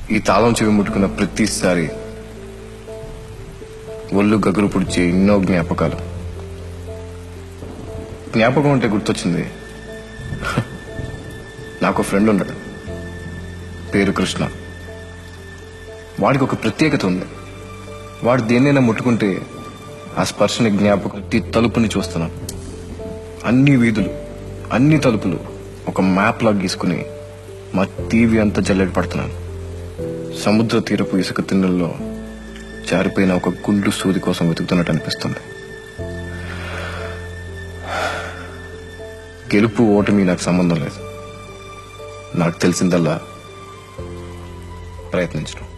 ఈ తాళం చెవి ముట్టుకున్న ప్రతిసారి ఒళ్ళు గగురు పుడిచే ఎన్నో జ్ఞాపకాలు జ్ఞాపకం అంటే గుర్తొచ్చింది నాకు ఫ్రెండ్ ఉన్నాడు పేరు కృష్ణ వాడికి ఒక ప్రత్యేకత ఉంది వాడు దేన్నైనా ముట్టుకుంటే ఆ స్పర్శని జ్ఞాపకం ప్రతి తలుపుని చూస్తున్నాను అన్ని వీధులు అన్ని తలుపులు ఒక మ్యాప్ లా గీసుకుని మా టీవీ అంతా జల్లెడ పడుతున్నాను సముద్ర తీరపు ఇసుక తిన్నెల్లో జారిపోయిన ఒక గుండు సూది కోసం వెతుకుతున్నట్టు అనిపిస్తుంది గెలుపు ఓటమి నాకు సంబంధం లేదు నాకు తెలిసిందల్లా ప్రయత్నించడం